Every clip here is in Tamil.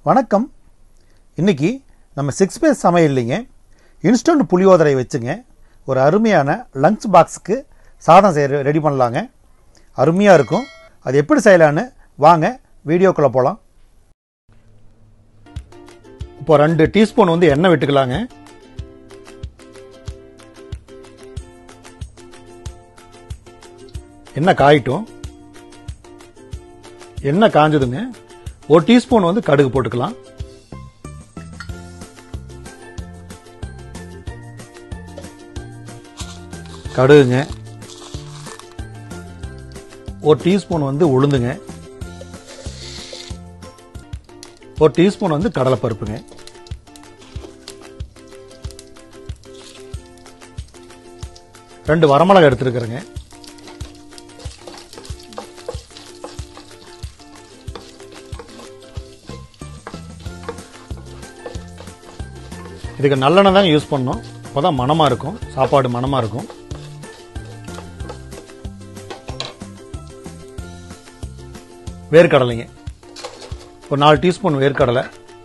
வணக்கம் இன்னைக்கு நம்ம சிக்ஸ் பேஸ் சமையல்லைங்க இன்ஸ்டன்ட் புளியோதரை வச்சுங்க ஒரு அருமையான லஞ்ச் பாக்ஸுக்கு சாதம் செய்ய ரெடி பண்ணலாங்க அருமையாக இருக்கும் அது எப்படி செய்யலான்னு வாங்க வீடியோக்குள்ளே போகலாம் இப்போ ரெண்டு டீஸ்பூன் வந்து எண்ணெய் விட்டுக்கலாங்க எண்ணெய் காயட்டும் எண்ணெய் காஞ்சதுங்க ஒரு டீஸ்பூன் வந்து கடுகு போட்டுக்கலாம் கடுகுங்க ஒரு டீஸ்பூன் வந்து உளுந்துங்க ஒரு டீஸ்பூன் வந்து கடலைப்பருப்புங்க ரெண்டு வரமிளகா எடுத்துருக்குறேங்க இதுக்கு நல்லெண்ணெய் தான் யூஸ் பண்ணணும் அப்போ தான் மணமாக இருக்கும் சாப்பாடு மணமாக இருக்கும் வேர்க்கடலைங்க ஒரு நாலு டீஸ்பூன் வேர்க்கடலை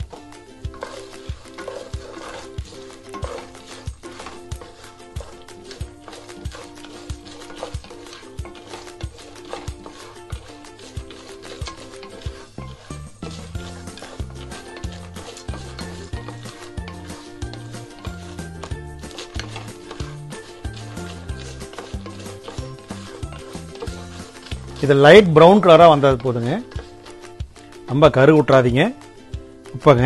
இது லைட் ப்ரௌன் கலராக வந்தது போதுங்க ரொம்ப கரு விட்றாதீங்க உப்பங்க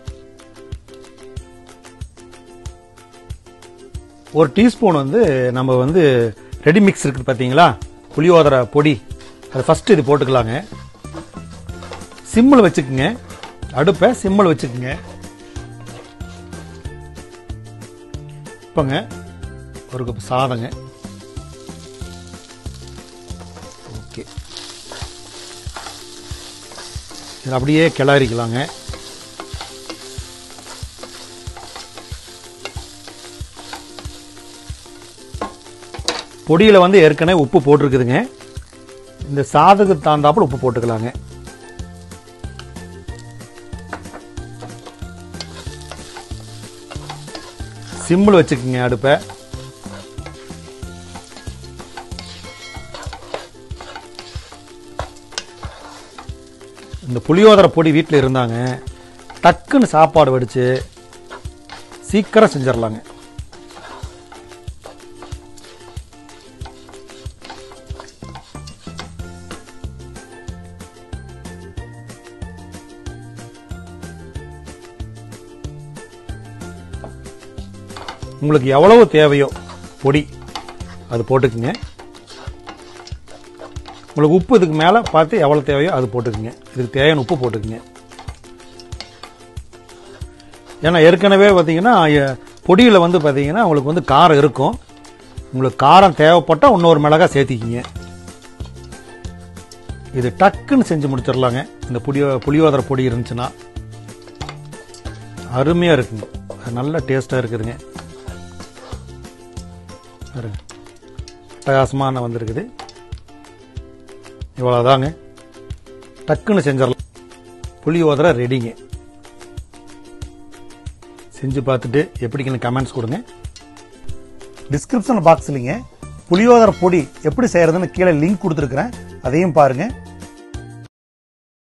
ஒரு டீஸ்பூன் வந்து நம்ம வந்து ரெடி மிக்ஸ் இருக்குது பார்த்தீங்களா புளியோதரை பொடி அது ஃபஸ்ட்டு இது போட்டுக்கலாங்க சிம்மில் வச்சுக்குங்க அடுப்பை சிம்மில் வச்சுக்குங்க இப்போங்க ஒரு கப் சாதங்க ஓகே இதை அப்படியே கிளறிக்கலாங்க பொடியில் வந்து ஏற்கனவே உப்பு போட்டிருக்குதுங்க இந்த சாதத்துக்கு தாந்தாப்புல உப்பு போட்டுக்கலாங்க சிம்மில் வச்சுக்கோங்க அடுப்பை இந்த புளியோதரை பொடி வீட்டில் இருந்தாங்க டக்குன்னு சாப்பாடு வடித்து சீக்கிரம் செஞ்சிடலாங்க உங்களுக்கு எவ்வளவு தேவையோ பொடி அது போட்டுக்குங்க உங்களுக்கு உப்பு இதுக்கு மேலே பார்த்து எவ்வளோ தேவையோ அது போட்டுக்குங்க இதுக்கு தேவையான உப்பு போட்டுக்குங்க ஏன்னா ஏற்கனவே பார்த்தீங்கன்னா பொடியில் வந்து பார்த்தீங்கன்னா உங்களுக்கு வந்து காரம் இருக்கும் உங்களுக்கு காரம் தேவைப்பட்டால் இன்னொரு மிளகா சேர்த்திக்கிங்க இது டக்குன்னு செஞ்சு முடிச்சிடலாங்க இந்த புளியோ புளியோதரை பொடி இருந்துச்சுன்னா அருமையாக இருக்குங்க நல்ல டேஸ்ட்டாக இருக்குதுங்க பாருங்க அட்டகாசமான வந்திருக்குது இவ்வளோதாங்க டக்குன்னு செஞ்சிடலாம் புளியோதரை ரெடிங்க செஞ்சு பார்த்துட்டு எப்படிங்கன்னு கமெண்ட்ஸ் கொடுங்க டிஸ்கிரிப்ஷன் பாக்ஸ்லிங்க புளியோதரை பொடி எப்படி செய்யறதுன்னு கீழே லிங்க் கொடுத்துருக்குறேன் அதையும் பாருங்க